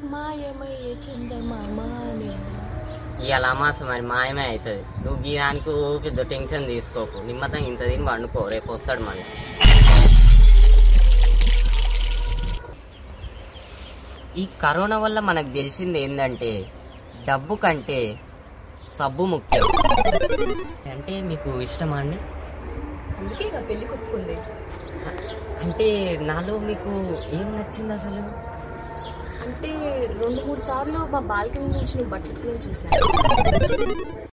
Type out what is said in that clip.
మాయమయ్యే చందమామానే ఇవాళ అమాస మరి మాయమే అవుతుంది నువ్వు ఈ దానికి పెద్ద టెన్షన్ తీసుకోకు నిమ్మతం ఇంత తిని వండుకో రేపు వస్తాడు మళ్ళీ ఈ కరోనా వల్ల మనకు తెలిసింది ఏంటంటే డబ్బు కంటే సబ్బు ముఖ్యం అంటే మీకు ఇష్టమా అండి అందుకే ఇక పెళ్లి కొట్టుకుంది అంటే నాలో మీకు ఏం నచ్చింది అసలు అంటే రెండు మూడు సార్లు మా బాల్కనీ నుంచి నువ్వు బట్టలు చూసాను